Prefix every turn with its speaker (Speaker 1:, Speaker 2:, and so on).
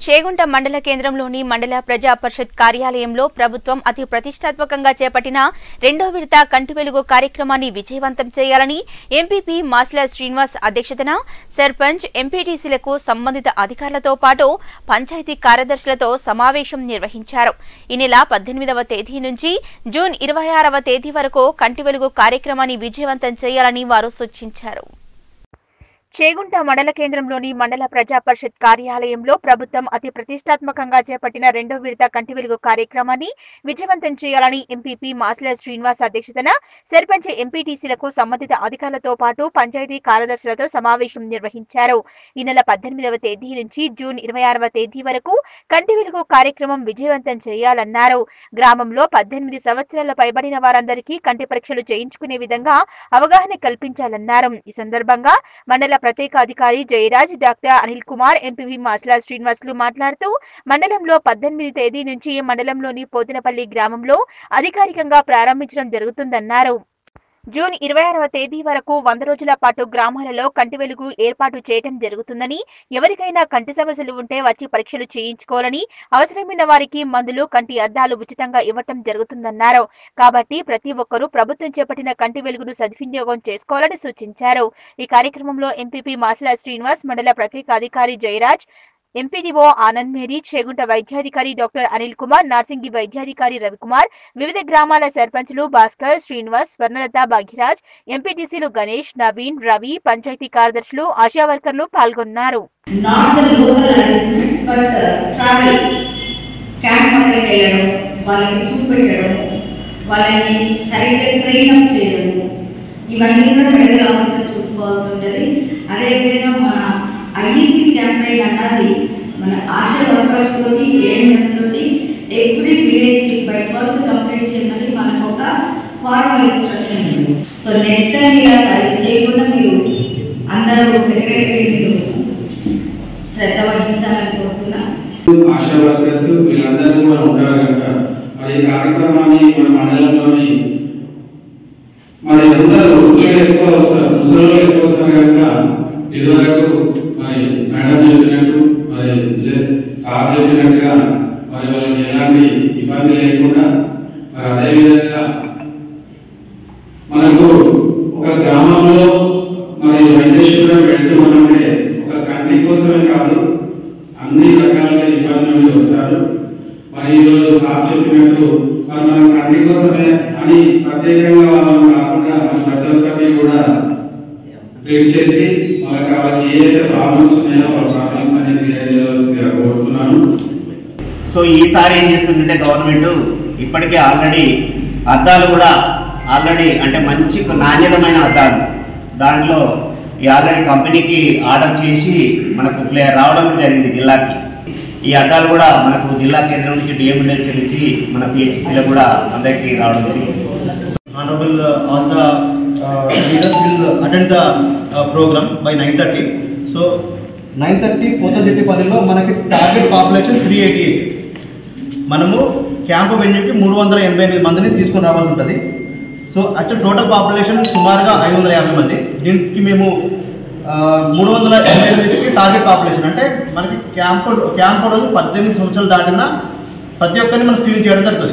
Speaker 1: చేగుంట మండల కేంద్రంలోని మండల ప్రజా పరిషత్ కార్యాలయంలో ప్రభుత్వం అతి ప్రతిష్టాత్మకంగా చేపట్టిన రెండో విడత కంటి వెలుగు కార్యక్రమాన్ని విజయవంతం చేయాలని ఎంపీపీ మాస్ల శ్రీనివాస్ అధ్యక్షతన సర్పంచ్ ఎంపీటీసీలకు సంబంధిత అధికారులతో పాటు పంచాయతీ కార్యదర్శులతో సమావేశం నిర్వహించారు ఈ నెల పద్దెనిమిదవ తేదీ నుంచి జూన్ ఇరవై ఆరవ తేదీ వరకు కంటి వెలుగు కార్యక్రమాన్ని విజయవంతం చేయాలని వారు సూచించారు చేగుంట మండల కేంద్రంలోని మండల ప్రజా పరిషత్ కార్యాలయంలో ప్రభుత్వం అతి ప్రతిష్టాత్మకంగా చేపట్టిన రెండో విడత కంటి వెలుగు కార్యక్రమాన్ని విజయవంతం చేయాలని ఎంపీపీ మాసిల శ్రీనివాస్ అధ్యక్షతన సర్పంచ్ ఎంపీటీసీలకు సంబంధిత అధికారులతో పాటు పంచాయతీ కార్యదర్శులతో సమావేశం నిర్వహించారు ఈ నెల పద్దెనిమిదవ తేదీ నుంచి జూన్ ఇరవై ఆరవ తేదీ వరకు కంటి వెలుగు కార్యక్రమం విజయవంతం చేయాలన్నారు గ్రామంలో పద్దెనిమిది సంవత్సరాల పైబడిన వారందరికీ కంటి పరీక్షలు చేయించుకునే విధంగా అవగాహన కల్పించాలన్నారు ఈ సందర్భంగా మండల ప్రత్యేక అధికారి జయరాజ్ డాక్టర్ అనిల్ కుమార్ ఎంపీవీ మాస్లా శ్రీనివాసులు మాట్లాడుతూ మండలంలో పద్దెనిమిది తేదీ నుంచి మండలంలోని పోతినపల్లి గ్రామంలో అధికారికంగా ప్రారంభించడం జరుగుతుందన్నారు జూన్ ఇరవై ఆరవ తేదీ వరకు వంద రోజుల పాటు గ్రామాలలో కంటి వెలుగు ఏర్పాటు చేయడం జరుగుతుందని ఎవరికైనా కంటి సమస్యలు ఉంటే వచ్చి పరీక్షలు చేయించుకోవాలని అవసరమైన వారికి మందులు కంటి అద్దాలు ఉచితంగా ఇవ్వటం జరుగుతుందన్నారు కాబట్టి ప్రతి ఒక్కరూ ప్రభుత్వం చేపట్టిన కంటి వెలుగును సద్వినియోగం చేసుకోవాలని సూచించారు ఈ కార్యక్రమంలో ఎంపీపీ మాసల శ్రీనివాస్ మండల ప్రత్యేక అధికారి జయరాజ్ ఎంపీడీఓ ఆనంద్ మేరీ చేగుంట వైద్యాధికారి డాక్టర్ అనిల్ కుమార్ నార్సింగి వైద్యాధికారి రవికుమార్ వివిధ గ్రామాల సర్పంచులు భాస్కర్ శ్రీనివాస్ స్వర్ణలత భాగ్యరాజ్ ఎంపీటీసీలు గణేష్ నవీన్ రవి పంచాయతీ కార్యదర్శులు ఆశా వర్కర్లు పాల్గొన్నారు
Speaker 2: not the local arrangements but uh, travel camp అక్కడికి వెళ్ళడం వాళ్ళకి చూపెట్టడం వాళ్ళని సరిగ్గా ట్రైన్ అప్ చేయడం ఇవన్నీ కూడా మెడికల్ ఆఫీసర్ చూసుకోవాల్సి ఉంటుంది అదేవిధంగా మన ఐఈసీ క్యాంపెయిన్ అన్నది మన ఆశా వర్కర్స్ తోటి ఏఎన్ఎం తోటి every village by birth complete చేయమని మనకు ఒక ఫార్మల్ ఇన్స్ట్రక్షన్ ఉంది సో నెక్స్ట్ టైం ఇలా ట్రై చేయకుండా మీరు అందరూ సెక్రటరీ మీరు శ్రద్ధ వహించాలని కోరుతున్నా
Speaker 3: ఆశా వర్కర్స్ వీళ్ళందరూ కూడా ఉంటారు కనుక మరి ఈ కార్యక్రమాన్ని మన మండలంలోని మరి అందరూ వృద్ధులు ఎక్కువ వస్తారు ముసలు ఎక్కువ వస్తారు కనుక ఇదివరకు మరి మేడం చెప్పినట్టు మరి జ- సార్ చెప్పినట్టుగా మరి వాళ్ళకి ఎలాంటి ఇబ్బంది లేకుండా మరి అదేవిధంగా మనకు ఒక గ్రామంలో మరి వైద్యశిబిరం పెడుతున్నామంటే ఒక కంటి కోసమే కాదు అన్ని రకాలుగా ఇబ్బంది నుండి వస్తారు మరి ఈరోజు సార్ చెప్పినట్టు మరి మనం కంటి కోసమే అని ప్రత్యేకంగా వాళ్ళని కాకుండా మన ప్రతి ఒక్కరిని కూడా ట్రీట్ చేసి వాళ్ళకి వాళ్ళకి ఏదైతే ప్రాబ్లమ్స్ ఉన్నాయో వాళ్ళ ప్రాబ్లమ్స్ అనేది క్లియర్ చేయాల్సిందిగా కోరుతున్నాను
Speaker 4: సో ఈసారి ఏం చేస్తుందంటే గవర్నమెంట్ ఇప్పటికే ఆల్రెడీ అద్దాలు కూడా ఆల్రెడీ అంటే మంచి నాణ్యతమైన అద్దాలు దాంట్లో ఈ ఆల్రెడీ కంపెనీకి ఆర్డర్ చేసి మనకు ప్లే- రావడం జరిగింది జిల్లాకి ఈ అద్దాలు కూడా మనకు జిల్లా కేంద్రం నుంచి డిఎంఎల్ నుంచి మన పిహెచ్సిలో కూడా అందరికీ రావడం జరిగింది
Speaker 5: honorable uh, all the uh, leaders will attend the uh, program by 9:30 so 9:30 పోతదిట్టిపల్లిలో మనకి target population three eighty eight మనము క్యాంపు వెన్యూకి మూడు వందల ఎనభై ఎనిమిది మందిని తీసుకొని రావాల్సి ఉంటుంది సో యాక్చువల్ టోటల్ పాపులేషన్ సుమారుగా ఐదు వందల యాభై మంది దీనికి మేము మూడు వందల ఎనభై ఎనిమిదికి టార్గెట్ పాపులేషన్ అంటే మనకి క్యాంపు క్యాంపు రోజు పద్దెనిమిది సంవత్సరాలు దాటిన ప్రతి ఒక్కరిని మనం స్క్రీన్ చేయడం జరుగుతుంది